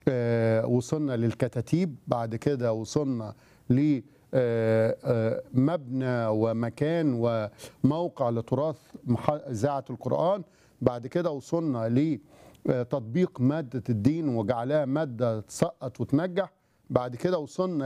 آه، وصلنا للكتاتيب بعد كده وصلنا ل آه، آه، مبنى ومكان وموقع لتراث مح- إذاعة القرآن بعد كده وصلنا لتطبيق مادة الدين وجعلها مادة تسقط وتنجح بعد كده وصلنا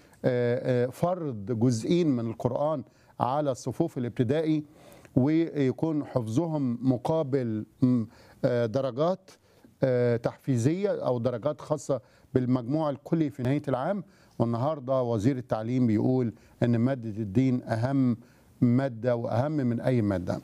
لفرض جزئين من القرآن على الصفوف الابتدائي ويكون حفظهم مقابل م، آه، درجات آه، تحفيزيه او درجات خاصه بالمجموع الكلي في نهايه العام والنهارده وزير التعليم بيقول ان ماده الدين اهم ماده واهم من اي ماده.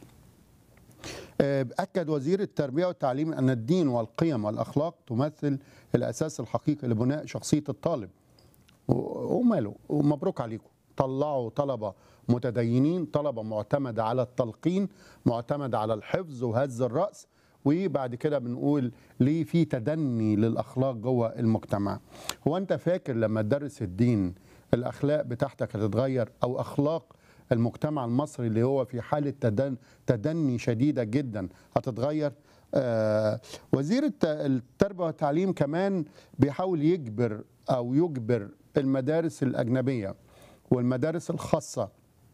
آه، أكد وزير التربية والتعليم أن الدين والقيم والأخلاق تمثل الأساس الحقيقي لبناء شخصية الطالب و- وماله ومبروك عليكم طلعوا طلبة متدينين طلبة معتمدة على التلقين معتمدة على الحفظ وهز الرأس وبعد كده بنقول ليه في تدني للأخلاق جوه المجتمع هو أنت فاكر لما تدرس الدين الأخلاق بتاعتك هتتغير أو أخلاق المجتمع المصري اللي هو في حالة تدن تدني شديدة جدا هتتغير آه وزير الت- التربية والتعليم كمان بيحاول يجبر أو يجبر المدارس الأجنبية والمدارس الخاصة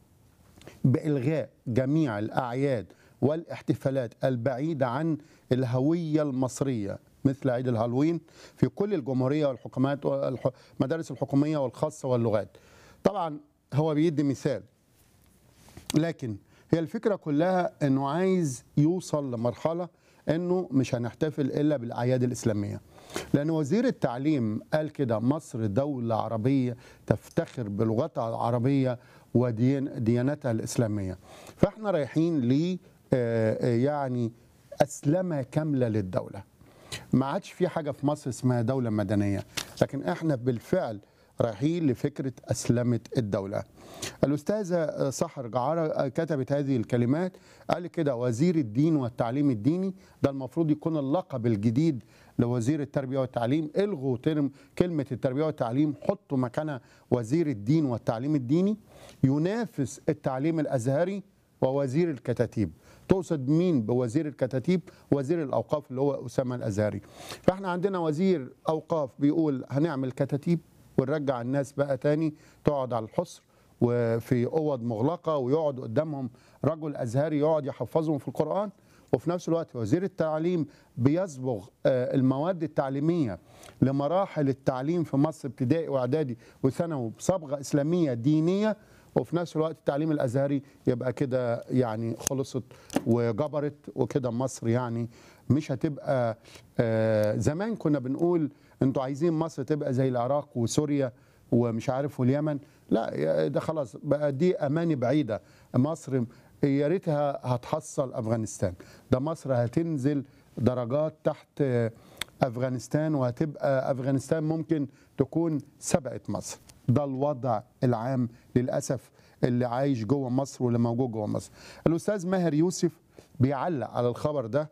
بإلغاء جميع الأعياد والاحتفالات البعيدة عن الهوية المصرية مثل عيد الهالوين في كل الجمهورية والحكومات والمدارس الحكومية والخاصة واللغات طبعا هو بيدي مثال لكن هي الفكرة كلها انه عايز يوصل لمرحلة انه مش هنحتفل الا بالاعياد الاسلامية لان وزير التعليم قال كده مصر دولة عربية تفتخر بلغتها العربية وديانتها الاسلامية فاحنا رايحين ل آه، آه، يعني اسلمة كاملة للدولة ما عادش في حاجة في مصر اسمها دولة مدنية لكن احنا بالفعل رايحين لفكرة أسلمة الدولة الأستاذة سحر جعارة كتبت هذه الكلمات قال كده وزير الدين والتعليم الديني ده المفروض يكون اللقب الجديد لوزير التربية والتعليم الغوا ترم كلمة التربية والتعليم حطوا مكانها وزير الدين والتعليم الديني ينافس التعليم الأزهري ووزير الكتاتيب تقصد مين بوزير الكتاتيب وزير الاوقاف اللي هو اسامه الازهري فاحنا عندنا وزير اوقاف بيقول هنعمل كتاتيب ونرجع الناس بقى تاني تقعد على الحصر وفي اوض مغلقه ويقعد قدامهم رجل ازهري يقعد يحفظهم في القران وفي نفس الوقت وزير التعليم بيصبغ آه، المواد التعليميه لمراحل التعليم في مصر ابتدائي واعدادي وثانوي بصبغه اسلاميه دينيه وفي نفس الوقت التعليم الازهري يبقى كده يعني خلصت وجبرت وكده مصر يعني مش هتبقى آه، زمان كنا بنقول انتوا عايزين مصر تبقى زي العراق وسوريا ومش عارف واليمن لا يا- ده خلاص بقى دي اماني بعيده مصر يا ريتها هتحصل افغانستان ده مصر هتنزل درجات تحت آه، افغانستان وهتبقى افغانستان ممكن تكون سبقت مصر ده الوضع العام للاسف اللي عايش جوه مصر واللي موجود جوه مصر الاستاذ ماهر يوسف بيعلق على الخبر ده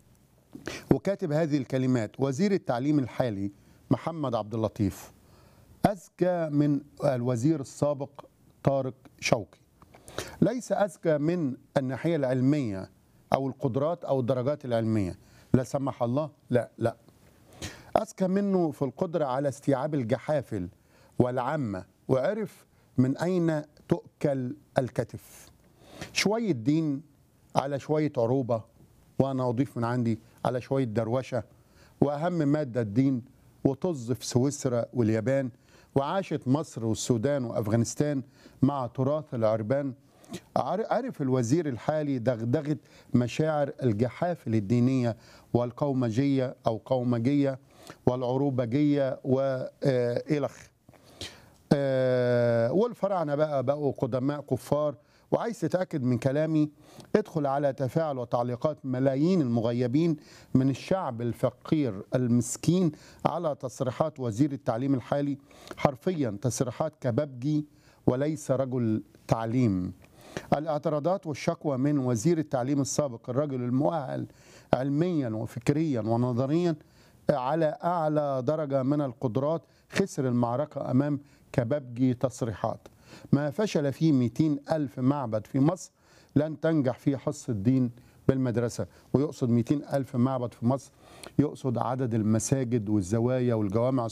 وكاتب هذه الكلمات وزير التعليم الحالي محمد عبد اللطيف اذكى من الوزير السابق طارق شوقي ليس اذكى من الناحيه العلميه او القدرات او الدرجات العلميه لا سمح الله لا لا أذكى منه في القدرة على استيعاب الجحافل والعامة وعرف من أين تؤكل الكتف شوية دين على شوية عروبة وأنا أضيف من عندي على شوية دروشة وأهم مادة الدين وطز في سويسرا واليابان وعاشت مصر والسودان وأفغانستان مع تراث العربان عر- عرف الوزير الحالي دغدغة مشاعر الجحافل الدينية والقومجية أو قومجية والعروبجية وإلخ آه، والفراعنه بقى بقوا قدماء كفار وعايز تتاكد من كلامي ادخل على تفاعل وتعليقات ملايين المغيبين من الشعب الفقير المسكين على تصريحات وزير التعليم الحالي حرفيا تصريحات كبابجي وليس رجل تعليم الاعتراضات والشكوى من وزير التعليم السابق الرجل المؤهل علميا وفكريا ونظريا على أعلى درجة من القدرات خسر المعركة أمام كبابجي تصريحات ما فشل فيه 200 ألف معبد في مصر لن تنجح فيه حصة الدين بالمدرسة ويقصد 200 ألف معبد في مصر يقصد عدد المساجد والزوايا والجوامع